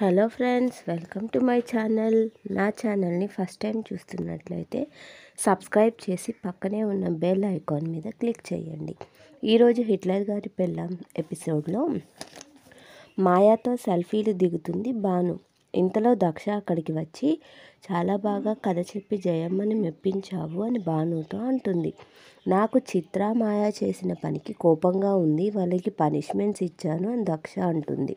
hello friends welcome to my channel నా ఛానల్ని first time చూస్తున్నట్లయితే సబ్స్క్రైబ్ చేసి పక్కనే ఉన్న బెల్ ఐకాన్ మీద క్లిక్ చేయండి ఈరోజు హిట్లర్ గారి పెళ్ళం ఎపిసోడ్లో మాయాతో సెల్ఫీలు దిగుతుంది బాను ఇంతలో దక్ష అక్కడికి వచ్చి చాలా బాగా కథ చెప్పి జయమ్మని మెప్పించావు అని బానుతో అంటుంది నాకు చిత్ర మాయా చేసిన పనికి కోపంగా ఉంది వాళ్ళకి పనిష్మెంట్స్ ఇచ్చాను అని దక్ష అంటుంది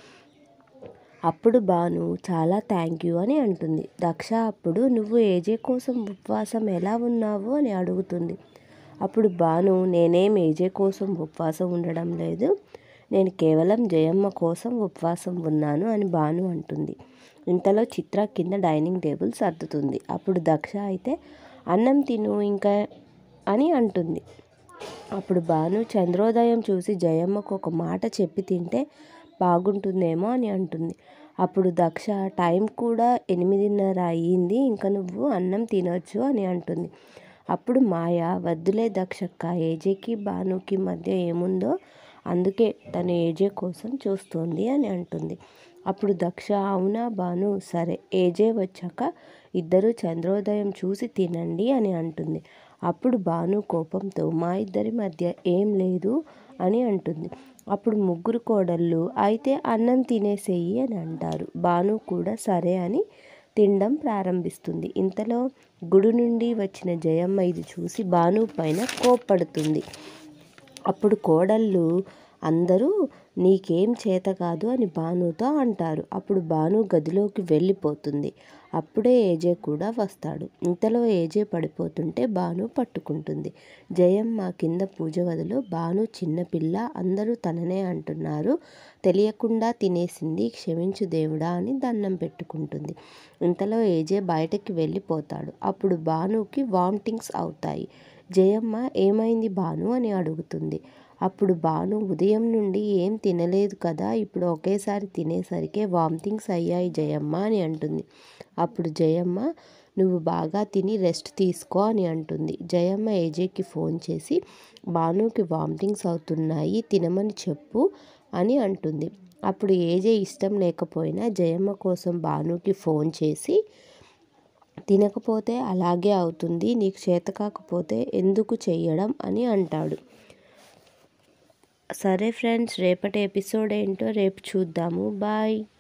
అప్పుడు బాను చాలా థ్యాంక్ యూ అని అంటుంది దక్ష అప్పుడు నువ్వు ఏజే కోసం ఉపవాసం ఎలా ఉన్నావు అని అడుగుతుంది అప్పుడు బాను నేనేం ఏజే కోసం ఉపవాసం ఉండడం లేదు నేను కేవలం జయమ్మ కోసం ఉపవాసం ఉన్నాను అని బాను అంటుంది ఇంతలో చిత్ర కింద డైనింగ్ టేబుల్ సర్దుతుంది అప్పుడు దక్ష అయితే అన్నం తిను ఇంకా అని అంటుంది అప్పుడు బాను చంద్రోదయం చూసి జయమ్మకు ఒక మాట చెప్పి తింటే బాగుంటుందేమో అని అంటుంది అప్పుడు దక్ష టైం కూడా ఎనిమిదిన్నర అయ్యింది ఇంకా నువ్వు అన్నం తినొచ్చు అని అంటుంది అప్పుడు మాయ వద్దులే దక్షక్క ఏజేకి బానుకి మధ్య ఏముందో అందుకే తను ఏజే కోసం చూస్తుంది అని అంటుంది అప్పుడు దక్ష అవునా బాను సరే ఏజే వచ్చాక ఇద్దరు చంద్రోదయం చూసి తినండి అని అంటుంది అప్పుడు బాను కోపంతో మా ఇద్దరి మధ్య ఏం లేదు అని అంటుంది అప్పుడు ముగ్గురు కోడళ్ళు అయితే అన్నం తినేసేయి అని అంటారు బాను కూడా సరే అని తినడం ప్రారంభిస్తుంది ఇంతలో గుడి నుండి వచ్చిన జయమ్మ ఇది చూసి బాను పైన కోప్పడుతుంది అప్పుడు కోడళ్ళు అందరూ నీకేం చేత కాదు అని భానుతో అంటారు అప్పుడు భాను గదిలోకి వెళ్ళిపోతుంది అప్పుడే ఏజే కూడా వస్తాడు ఇంతలో ఏజే పడిపోతుంటే భాను పట్టుకుంటుంది జయమ్మ కింద పూజ గదిలో భాను చిన్నపిల్ల అందరూ తననే అంటున్నారు తెలియకుండా తినేసింది క్షమించు దేవుడా అని దండం పెట్టుకుంటుంది ఇంతలో ఏజే బయటకి వెళ్ళిపోతాడు అప్పుడు భానుకి వామిటింగ్స్ అవుతాయి జయమ్మ ఏమైంది భాను అని అడుగుతుంది అప్పుడు భాను ఉదయం నుండి ఏం తినలేదు కదా ఇప్పుడు ఒకేసారి తినేసరికి వామిటింగ్స్ అయ్యాయి జయమ్మ అని అంటుంది అప్పుడు జయమ్మ నువ్వు బాగా తిని రెస్ట్ తీసుకో అని అంటుంది జయమ్మ ఏజేకి ఫోన్ చేసి భానుకి వామిటింగ్స్ అవుతున్నాయి తినమని చెప్పు అని అంటుంది అప్పుడు ఏజే ఇష్టం లేకపోయినా జయమ్మ కోసం భానుకి ఫోన్ చేసి తినకపోతే అలాగే అవుతుంది నీకు చేత కాకపోతే ఎందుకు చెయ్యడం అని అంటాడు సరే ఫ్రెండ్స్ రేపటి ఎపిసోడ్ ఏంటో రేపు చూద్దాము బాయ్